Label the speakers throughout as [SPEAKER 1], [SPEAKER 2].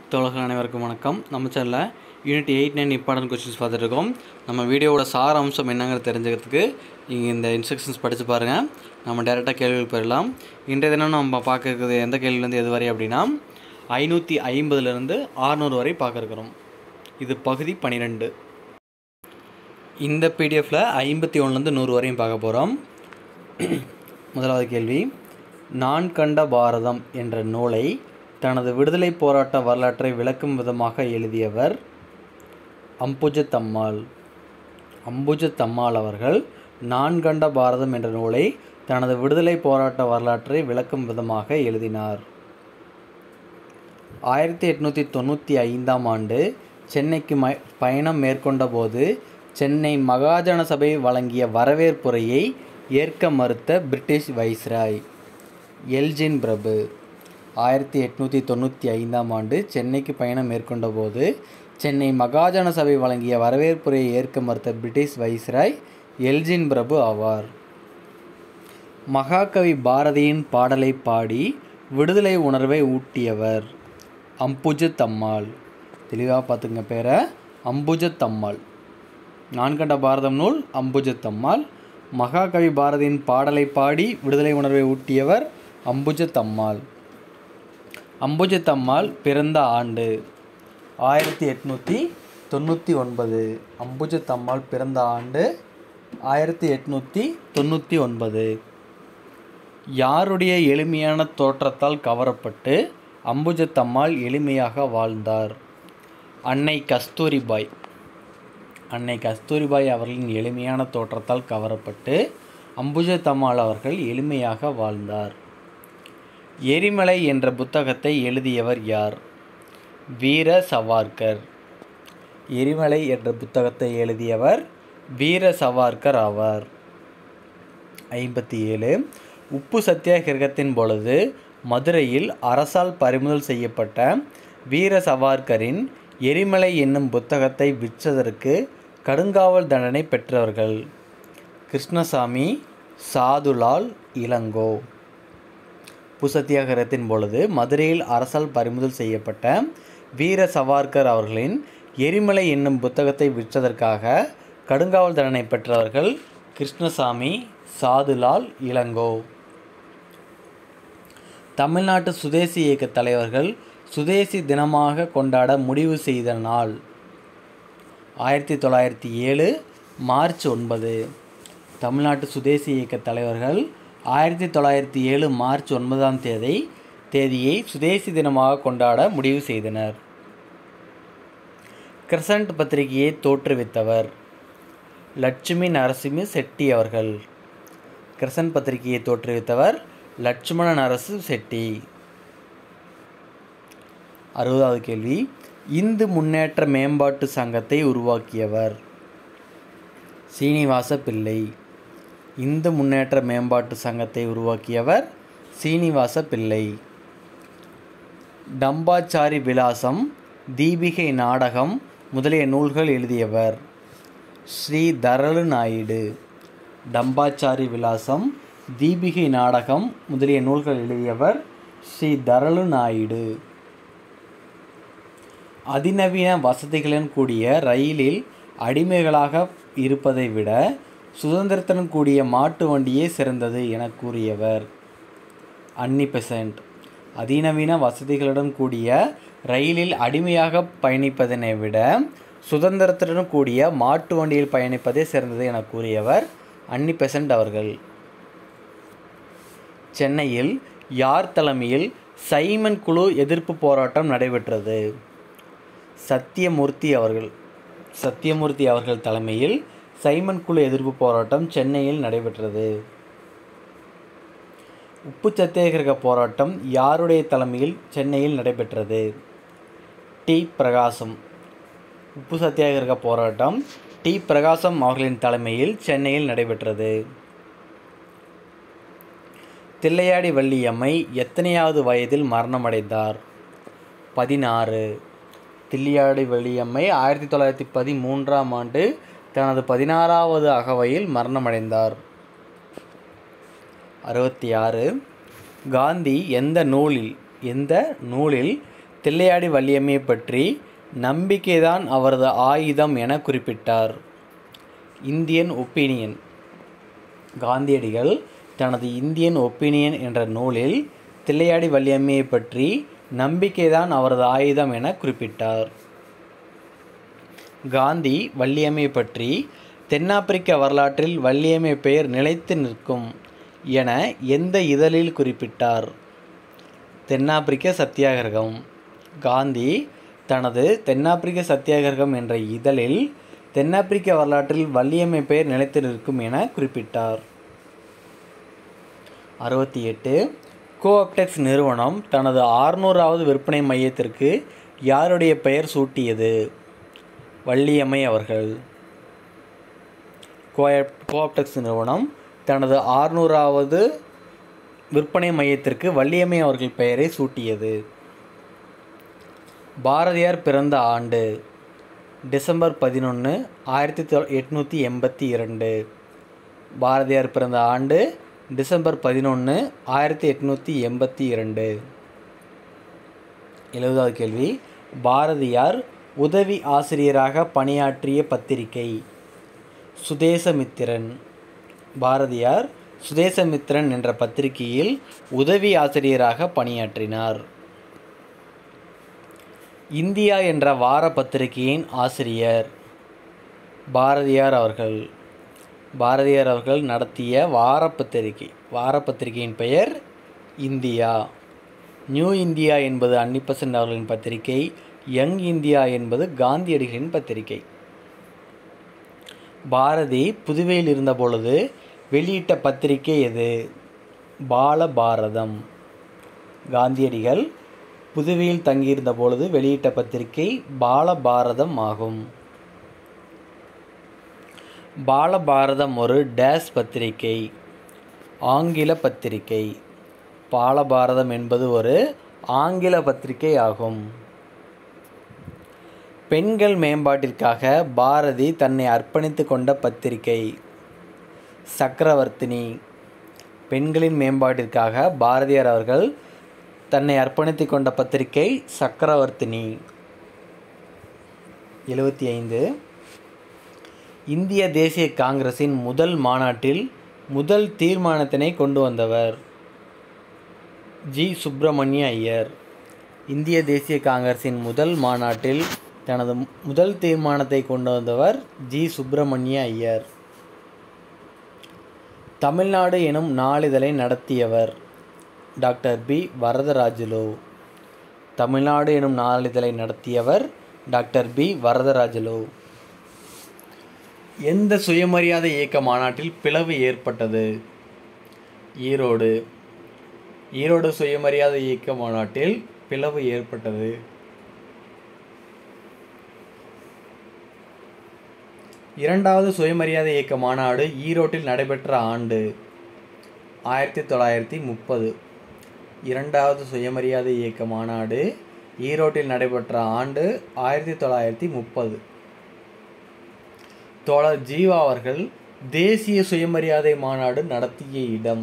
[SPEAKER 1] தோழர்கள் அனைவருக்கும் வணக்கம் நம்ம சேனலில் unit eight nine important questions பார்த்துட்ருக்கோம் நம்ம வீடியோவோட சார அம்சம் என்னங்கிறது தெரிஞ்சுக்கிறதுக்கு நீங்கள் இந்த இன்ஸ்ட்ரக்ஷன்ஸ் படித்து பாருங்கள் நம்ம டேரெக்டாக கேள்விகள் பெறலாம் இன்றைய தினம் நம்ம பார்க்க இருக்கிறது எந்த கேள்விலேருந்து எது வரை அப்படின்னா ஐநூற்றி ஐம்பதுலேருந்து ஆறுநூறு வரை பார்க்க இருக்கிறோம் இது பகுதி பன்னிரெண்டு இந்த பிடிஎஃப்பில் ஐம்பத்தி ஒன்றுலேருந்து நூறு வரையும் பார்க்க போகிறோம் முதலாவது கேள்வி நான் கண்ட பாரதம் என்ற நூலை தனது விடுதலை போராட்ட வரலாற்றை விளக்கும் விதமாக எழுதியவர் அம்புஜத்தம்மாள் அம்புஜத்தம்மாள் அவர்கள் நான் கண்ட பாரதம் என்ற நூலை தனது விடுதலை போராட்ட வரலாற்றை விளக்கும் விதமாக எழுதினார் ஆயிரத்தி எட்நூற்றி தொண்ணூற்றி ஐந்தாம் ஆண்டு சென்னைக்கு ம பயணம் மேற்கொண்ட போது சென்னை மகாஜன சபை வழங்கிய வரவேற்புரையை ஏற்க மறுத்த பிரிட்டிஷ் வைஸ்ராய் எல்ஜின் பிரபு ஆயிரத்தி எட்நூற்றி தொண்ணூற்றி ஐந்தாம் ஆண்டு சென்னைக்கு பயணம் மேற்கொண்ட போது சென்னை மகாஜன சபை வழங்கிய வரவேற்புரையை ஏற்க மறுத்த பிரிட்டிஷ் வைஸ்ராய் எல்ஜின் பிரபு ஆவார் மகாகவி பாரதியின் பாடலை பாடி விடுதலை உணர்வை ஊட்டியவர் அம்புஜத்தம்மாள் தெளிவாக பார்த்துங்க பேரை அம்புஜத்தம்மாள் நான் கண்ட பாரதம் நூல் அம்புஜத்தம்மாள் மகாகவி பாரதியின் பாடலை பாடி விடுதலை உணர்வை ஊட்டியவர் அம்புஜத்தம்மாள் அம்புஜத்தம்மாள் பிறந்த ஆண்டு ஆயிரத்தி எட்நூற்றி தொண்ணூற்றி ஒன்பது அம்புஜத்தம்மாள் பிறந்த ஆண்டு ஆயிரத்தி எட்நூற்றி தொண்ணூற்றி ஒன்பது யாருடைய எளிமையான தோற்றத்தால் கவரப்பட்டு அம்புஜத்தம்மாள் எளிமையாக வாழ்ந்தார் அன்னை கஸ்தூரிபாய் அன்னை கஸ்தூரிபாய் அவர்களின் எளிமையான தோற்றத்தால் கவரப்பட்டு அம்புஜத்தம்மாள் அவர்கள் எளிமையாக வாழ்ந்தார் எரிமலை என்ற புத்தகத்தை எழுதியவர் யார் வீர சவார்கர் எரிமலை என்ற புத்தகத்தை எழுதியவர் வீர சவார்கர் ஆவார் ஐம்பத்தி ஏழு உப்பு சத்தியாகிரகத்தின் பொழுது மதுரையில் அரசால் பறிமுதல் செய்யப்பட்ட வீர சவார்கரின் எரிமலை என்னும் புத்தகத்தை விற்றதற்கு கடுங்காவல் தண்டனை பெற்றவர்கள் கிருஷ்ணசாமி சாதுலால் இளங்கோ உப்பு சத்தியாகிரகத்தின் பொழுது மதுரையில் அரசால் பறிமுதல் செய்யப்பட்ட வீர சவார்கர் அவர்களின் எரிமலை என்னும் புத்தகத்தை விற்றதற்காக கடுங்காவல் தண்டனை பெற்றவர்கள் கிருஷ்ணசாமி சாதுலால் இளங்கோ தமிழ்நாட்டு சுதேசி இயக்க தலைவர்கள் சுதேசி தினமாக கொண்டாட முடிவு செய்த நாள் ஆயிரத்தி தொள்ளாயிரத்தி ஏழு மார்ச் ஒன்பது தமிழ்நாட்டு சுதேசி இயக்க தலைவர்கள் ஆயிரத்தி தொள்ளாயிரத்தி ஏழு மார்ச் ஒன்பதாம் தேதி தேதியை சுதேசி தினமாக கொண்டாட முடிவு செய்தனர் கிரசன்ட் பத்திரிகையை தோற்றுவித்தவர் லட்சுமி நரசிம்ம செட்டி அவர்கள் கிரசன்ட் பத்திரிகையை தோற்றுவித்தவர் லட்சுமண நரசு செட்டி அறுபதாவது கேள்வி இந்து முன்னேற்ற மேம்பாட்டு சங்கத்தை உருவாக்கியவர் சீனிவாச பிள்ளை இந்து முன்னேற்ற மேம்பாட்டு சங்கத்தை உருவாக்கியவர் சீனிவாச பிள்ளை டம்பாச்சாரி விலாசம் தீபிகை நாடகம் முதலிய நூல்கள் எழுதியவர் ஸ்ரீ தரளு நாயுடு டம்பாச்சாரி விலாசம் தீபிகை நாடகம் முதலிய நூல்கள் எழுதியவர் ஸ்ரீ தரளு நாயுடு அதிநவீன வசதிகளுடன் கூடிய ரயிலில் அடிமைகளாக இருப்பதை விட சுதந்திரத்துடன் கூடிய மாட்டு வண்டியே சிறந்தது என கூறியவர் அன்னி பெசன்ட் அதிநவீன வசதிகளுடன் கூடிய ரயிலில் அடிமையாக பயணிப்பதனை விட சுதந்திரத்துடன் கூடிய மாட்டு வண்டியில் பயணிப்பதே சிறந்தது என கூறியவர் அன்னி பெசன்ட் அவர்கள் சென்னையில் யார் தலைமையில் சைமன் குழு எதிர்ப்பு போராட்டம் நடைபெற்றது சத்தியமூர்த்தி அவர்கள் சத்தியமூர்த்தி அவர்கள் தலைமையில் சைமன் குழு எதிர்ப்பு போராட்டம் சென்னையில் நடைபெற்றது உப்பு சத்தியாகிரக போராட்டம் யாருடைய தலைமையில் சென்னையில் நடைபெற்றது டி பிரகாசம் உப்பு சத்தியாகிரக போராட்டம் டி பிரகாசம் அவர்களின் தலைமையில் சென்னையில் நடைபெற்றது தில்லையாடி வள்ளியம்மை எத்தனையாவது வயதில் மரணமடைந்தார் பதினாறு தில்லையாடி வள்ளியம்மை ஆயிரத்தி தொள்ளாயிரத்தி பதிமூன்றாம் ஆண்டு தனது பதினாறாவது அகவையில் மரணமடைந்தார் அறுபத்தி ஆறு காந்தி எந்த நூலில் எந்த நூலில் தில்லையாடி வள்ளியம்மையை பற்றி நம்பிக்கைதான் அவரது ஆயுதம் என குறிப்பிட்டார் இந்தியன் ஒப்பீனியன் காந்தியடிகள் தனது இந்தியன் ஒப்பீனியன் என்ற நூலில் தில்லையாடி வள்ளியம்மையை பற்றி நம்பிக்கைதான் அவரது ஆயுதம் என குறிப்பிட்டார் காந்தி வள்ளியம்மை பற்றி தென்னாப்பிரிக்க வரலாற்றில் வள்ளியம்மை பெயர் நிலைத்து நிற்கும் என எந்த இதழில் குறிப்பிட்டார் தென்னாப்பிரிக்க சத்தியாகிரகம் காந்தி தனது தென்னாப்பிரிக்க சத்தியாகிரகம் என்ற இதழில் தென்னாப்பிரிக்க வரலாற்றில் வள்ளியம்மை பெயர் நிலைத்து நிற்கும் என குறிப்பிட்டார் அறுபத்தி எட்டு கோஆப்டெக்ஸ் நிறுவனம் தனது ஆறுநூறாவது விற்பனை மையத்திற்கு யாருடைய பெயர் சூட்டியது வள்ளியம்மை அவர்கள் கோஆப் கோஆப்டெக்ஸ் நிறுவனம் தனது ஆறுநூறாவது விற்பனை மையத்திற்கு வள்ளியம்மை அவர்கள் பெயரை சூட்டியது பாரதியார் பிறந்த ஆண்டு டிசம்பர் பதினொன்று ஆயிரத்தி தொ எட்நூற்றி எண்பத்தி இரண்டு பாரதியார் பிறந்த ஆண்டு டிசம்பர் பதினொன்று ஆயிரத்தி எட்நூற்றி எண்பத்தி இரண்டு எழுபதாவது கேள்வி பாரதியார் உதவி ஆசிரியராக பணியாற்றிய பத்திரிகை சுதேசமித்திரன் பாரதியார் சுதேசமித்திரன் என்ற பத்திரிகையில் உதவி ஆசிரியராக பணியாற்றினார் இந்தியா என்ற வார பத்திரிகையின் ஆசிரியர் பாரதியார் அவர்கள் பாரதியார் அவர்கள் நடத்திய வார பத்திரிகை வார பத்திரிகையின் பெயர் இந்தியா நியூ இந்தியா என்பது அன்னிபசன்ட் அவர்களின் பத்திரிகை யங் இந்தியா என்பது காந்தியடிகளின் பத்திரிகை பாரதி புதுவையில் இருந்தபொழுது வெளியிட்ட பத்திரிகை எது பால பாரதம் காந்தியடிகள் புதுவையில் தங்கியிருந்த பொழுது வெளியிட்ட பத்திரிகை பாலபாரதம் ஆகும் பாலபாரதம் ஒரு டேஸ் பத்திரிகை ஆங்கில பத்திரிகை பாலபாரதம் என்பது ஒரு ஆங்கில பத்திரிகை ஆகும் பெண்கள் மேம்பாட்டிற்காக பாரதி தன்னை அர்ப்பணித்து கொண்ட பத்திரிகை சக்கரவர்த்தினி பெண்களின் மேம்பாட்டிற்காக பாரதியார் அவர்கள் தன்னை அர்ப்பணித்து கொண்ட பத்திரிகை சக்கரவர்த்தினி எழுபத்தி ஐந்து இந்திய தேசிய காங்கிரசின் முதல் மாநாட்டில் முதல் தீர்மானத்தினை கொண்டு வந்தவர் ஜி சுப்பிரமணிய ஐயர் இந்திய தேசிய காங்கிரசின் முதல் மாநாட்டில் தனது முதல் தீர்மானத்தை கொண்டு வந்தவர் ஜி சுப்பிரமணிய ஐயர் தமிழ்நாடு எனும் நாளிதழை நடத்தியவர் டாக்டர் பி வரதராஜுலு தமிழ்நாடு எனும் நாளிதழை நடத்தியவர் டாக்டர் பி வரதராஜுலு எந்த சுயமரியாதை இயக்க மாநாட்டில் பிளவு ஏற்பட்டது ஈரோடு ஈரோடு சுயமரியாதை இயக்க மாநாட்டில் பிளவு ஏற்பட்டது இரண்டாவது சுயமரியாதை இயக்க மாநாடு ஈரோட்டில் நடைபெற்ற ஆண்டு ஆயிரத்தி தொள்ளாயிரத்தி முப்பது இரண்டாவது சுயமரியாதை இயக்க மாநாடு ஈரோட்டில் நடைபெற்ற ஆண்டு ஆயிரத்தி தொள்ளாயிரத்தி முப்பது தோழர் ஜீவா அவர்கள் தேசிய சுயமரியாதை மாநாடு நடத்திய இடம்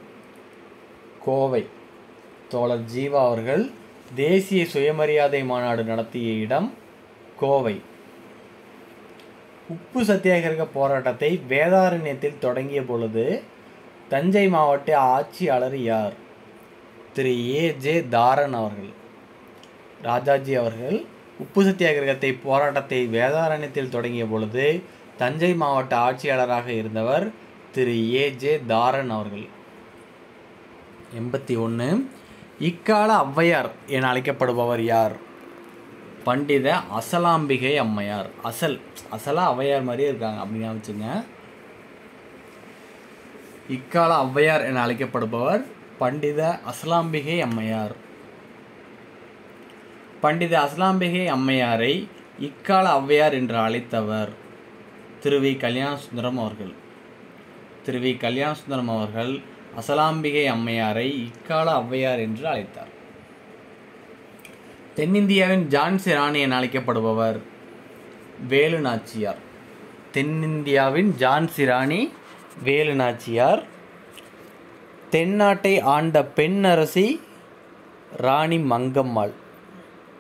[SPEAKER 1] கோவை தோழர் ஜீவா அவர்கள் தேசிய சுயமரியாதை மாநாடு நடத்திய இடம் கோவை உப்பு சத்தியாகிரக போராட்டத்தை வேதாரண்யத்தில் தொடங்கிய பொழுது தஞ்சை மாவட்ட ஆட்சியாளர் யார் திரு ஏ ஜே தாரன் அவர்கள் ராஜாஜி அவர்கள் உப்பு சத்தியாகிரகத்தை போராட்டத்தை வேதாரண்யத்தில் தொடங்கிய பொழுது தஞ்சை மாவட்ட ஆட்சியாளராக இருந்தவர் திரு ஏ ஜே தாரன் அவர்கள் எண்பத்தி ஒன்று இக்கால ஔவையார் என அழைக்கப்படுபவர் யார் பண்டித அசலாம்பிகை அம்மையார் அசல் அசலா ஔவையார் மாதிரியே இருக்காங்க அப்படின்னு வச்சுங்க இக்கால ஔவையார் என அழைக்கப்படுபவர் பண்டித அசலாம்பிகை அம்மையார் பண்டித அசலாம்பிகை அம்மையாரை இக்கால ஔவையார் என்று அழைத்தவர் திரு வி கல்யாண சுந்தரம் அவர்கள் திரு வி கல்யாண சுந்தரம் அவர்கள் அசலாம்பிகை அம்மையாரை இக்கால ஔவையார் என்று அழைத்தார் தென்னிந்தியாவின் ஜான்சி ராணி என அழைக்கப்படுபவர் வேலு நாச்சியார் தென்னிந்தியாவின் ஜான்சி ராணி வேலு நாச்சியார் தென்னாட்டை ஆண்ட பெண் அரசி ராணி மங்கம்மாள்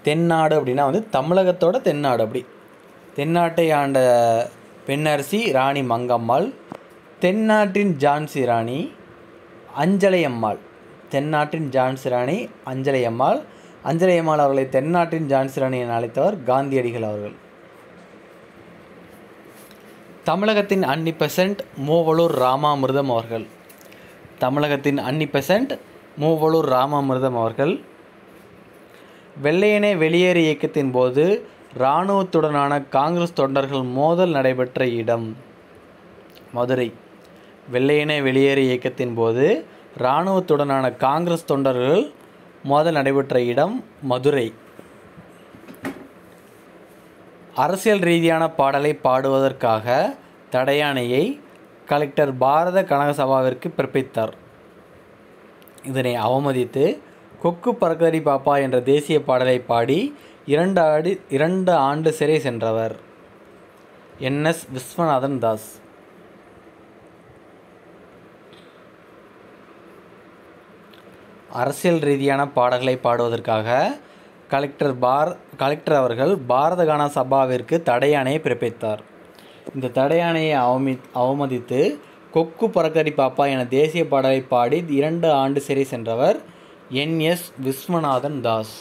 [SPEAKER 1] தென்னாடு அப்படின்னா வந்து தமிழகத்தோட தென்னாடு அப்படி தென்னாட்டை ஆண்ட பெண்ணரசி ராணி மங்கம்மாள் தென்னாட்டின் ஜான்சி ராணி அஞ்சலை அம்மாள் தென்னாட்டின் ஜான்சி ராணி அஞ்சலை அம்மாள் அஞ்சலை அம்மாள் அவர்களை தென்னாட்டின் ஜான்சி ராணி என அழைத்தவர் காந்தியடிகள் அவர்கள் தமிழகத்தின் அன்னி பெசன்ட் மூவலூர் ராமாமிர்தம் அவர்கள் தமிழகத்தின் அன்னி பெசன்ட் மூவலூர் ராமாமிர்தம் அவர்கள் வெள்ளையனே வெளியேறு இயக்கத்தின் போது இராணுவத்துடனான காங்கிரஸ் தொண்டர்கள் மோதல் நடைபெற்ற இடம் மதுரை வெள்ளையனே வெளியேறு இயக்கத்தின் போது இராணுவத்துடனான காங்கிரஸ் தொண்டர்கள் மோதல் நடைபெற்ற இடம் மதுரை அரசியல் ரீதியான பாடலை பாடுவதற்காக தடையானையை கலெக்டர் பாரத கனக சபாவிற்கு பிறப்பித்தார் இதனை அவமதித்து கொக்கு பறக்கடி பாப்பா என்ற தேசிய பாடலை பாடி இரண்டு ஆடி இரண்டு ஆண்டு சிறை சென்றவர் என்எஸ் விஸ்வநாதன் தாஸ் அரசியல் ரீதியான பாடல்களை பாடுவதற்காக கலெக்டர் பார் கலெக்டர் அவர்கள் பாரத கானா சபாவிற்கு தடையாணையை பிறப்பித்தார் இந்த தடையாணையை அவமி அவமதித்து கொக்கு பறக்கடி பாப்பா என தேசிய பாடலை பாடி இரண்டு ஆண்டு சிறை சென்றவர் என்எஸ் விஸ்வநாதன் தாஸ்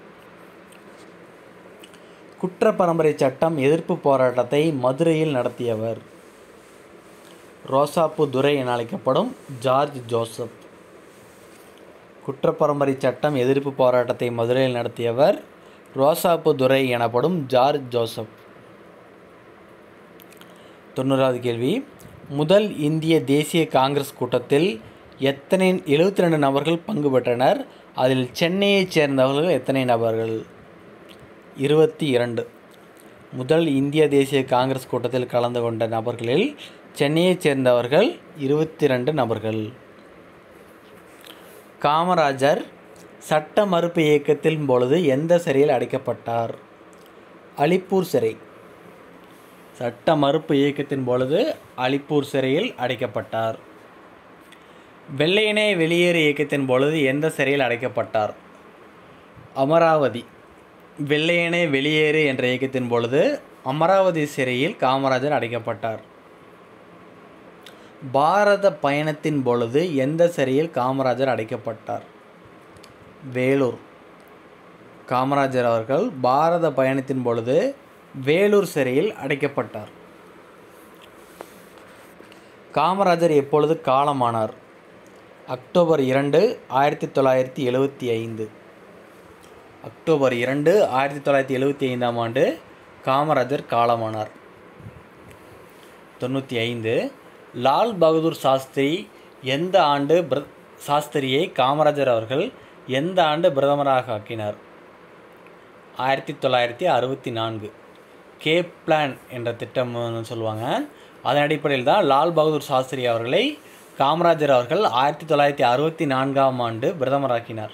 [SPEAKER 1] குற்ற பரம்பரை சட்டம் எதிர்ப்பு போராட்டத்தை மதுரையில் நடத்தியவர் ரோசாப்பு துரை என அழைக்கப்படும் ஜார்ஜ் ஜோசப் குற்றப்பரம்பரை சட்டம் எதிர்ப்பு போராட்டத்தை மதுரையில் நடத்தியவர் ரோசாப்பு துரை எனப்படும் ஜார்ஜ் ஜோசப் தொண்ணூறாவது கேள்வி முதல் இந்திய தேசிய காங்கிரஸ் கூட்டத்தில் எத்தனை எழுபத்தி ரெண்டு நபர்கள் பங்கு பெற்றனர் அதில் சென்னையைச் சேர்ந்தவர்கள் எத்தனை நபர்கள் இருபத்தி இரண்டு முதல் இந்திய தேசிய காங்கிரஸ் கூட்டத்தில் கலந்து கொண்ட நபர்களில் சென்னையைச் சேர்ந்தவர்கள் இருபத்தி ரெண்டு நபர்கள் காமராஜர் சட்ட மறுப்பு இயக்கத்தின் பொழுது எந்த சிறையில் அடைக்கப்பட்டார் அலிப்பூர் சிறை சட்ட மறுப்பு இயக்கத்தின் பொழுது அலிப்பூர் சிறையில் அடைக்கப்பட்டார் வெள்ளையனே வெளியேறு இயக்கத்தின் பொழுது எந்த சிறையில் அடைக்கப்பட்டார் அமராவதி வெள்ளையனே வெளியேறு என்ற இயக்கத்தின் பொழுது அமராவதி சிறையில் காமராஜர் அடைக்கப்பட்டார் பாரத பயணத்தின் பொழுது எந்த சிறையில் காமராஜர் அடைக்கப்பட்டார் வேலூர் காமராஜர் அவர்கள் பாரத பயணத்தின் பொழுது வேலூர் சிறையில் அடைக்கப்பட்டார் காமராஜர் எப்பொழுது காலமானார் அக்டோபர் இரண்டு ஆயிரத்தி தொள்ளாயிரத்தி எழுவத்தி ஐந்து அக்டோபர் இரண்டு ஆயிரத்தி தொள்ளாயிரத்தி எழுவத்தி ஐந்தாம் ஆண்டு காமராஜர் காலமானார் தொண்ணூற்றி ஐந்து லால் பகதூர் சாஸ்திரி எந்த ஆண்டு பிர சாஸ்திரியை காமராஜர் அவர்கள் எந்த ஆண்டு பிரதமராக ஆக்கினார் ஆயிரத்தி தொள்ளாயிரத்தி அறுபத்தி நான்கு கே பிளான் என்ற திட்டம்னு சொல்லுவாங்க அதன் அடிப்படையில் தான் லால் பகதூர் சாஸ்திரி அவர்களை காமராஜர் அவர்கள் ஆயிரத்தி தொள்ளாயிரத்தி அறுபத்தி நான்காம் ஆண்டு பிரதமராக்கினார்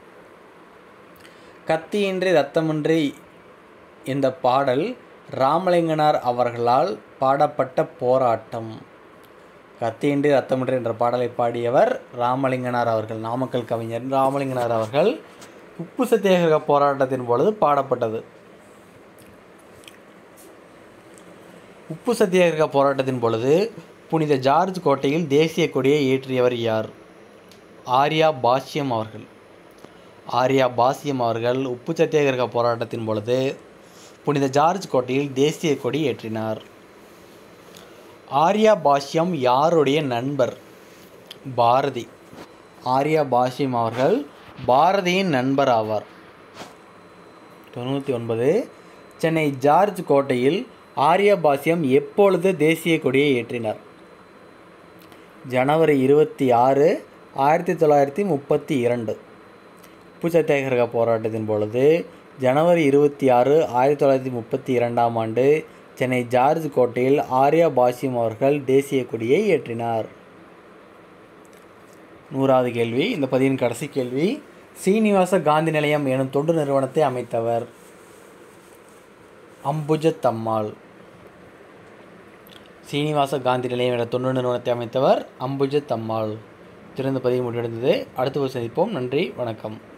[SPEAKER 1] கத்தியின்றி ரத்தமின்றி இந்த பாடல் ராமலிங்கனார் அவர்களால் பாடப்பட்ட போராட்டம் கத்தியின்றி ரத்தமின்றி என்ற பாடலை பாடியவர் ராமலிங்கனார் அவர்கள் நாமக்கல் கவிஞர் ராமலிங்கனார் அவர்கள் உப்பு சத்தியாகிரக போராட்டத்தின் பொழுது பாடப்பட்டது உப்பு சத்தியாகிரக போராட்டத்தின் பொழுது புனித ஜார்ஜ் கோட்டையில் தேசிய கொடியை ஏற்றியவர் யார் ஆர்யா பாஷ்யம் அவர்கள் ஆர்யா பாசியம் அவர்கள் உப்பு சத்தியாகிரக போராட்டத்தின் பொழுது புனித ஜார்ஜ் கோட்டையில் தேசிய கொடி ஏற்றினார் ஆர்யா பாஷ்யம் யாருடைய நண்பர் பாரதி ஆர்யா பாஷ்யம் அவர்கள் பாரதியின் நண்பர் ஆவார் தொண்ணூற்றி ஒன்பது சென்னை ஜார்ஜ் கோட்டையில் ஆர்யா பாஷ்யம் எப்பொழுது தேசிய கொடியை ஏற்றினார் ஜனவரி இருபத்தி ஆறு ஆயிரத்தி தொள்ளாயிரத்தி முப்பத்தி இரண்டு உப்பு சத்தியாகிரக போராட்டத்தின் பொழுது ஜனவரி இருபத்தி ஆறு ஆயிரத்தி தொள்ளாயிரத்தி முப்பத்தி இரண்டாம் ஆண்டு சென்னை ஜார்ஜ் கோட்டையில் ஆர்யா பாஷ்யம் அவர்கள் தேசிய கொடியை ஏற்றினார் நூறாவது கேள்வி இந்த பதிவின் கடைசி கேள்வி சீனிவாச காந்தி நிலையம் எனும் தொண்டு நிறுவனத்தை அமைத்தவர் அம்புஜத்தம்மாள் சீனிவாச காந்தி நிலையம் என்ற தொண்டு நிறுவனத்தை அமைத்தவர் அம்புஜத்தம்மாள் திறந்த பதிவு முடிவடைந்தது அடுத்த ஒரு சந்திப்போம் நன்றி வணக்கம்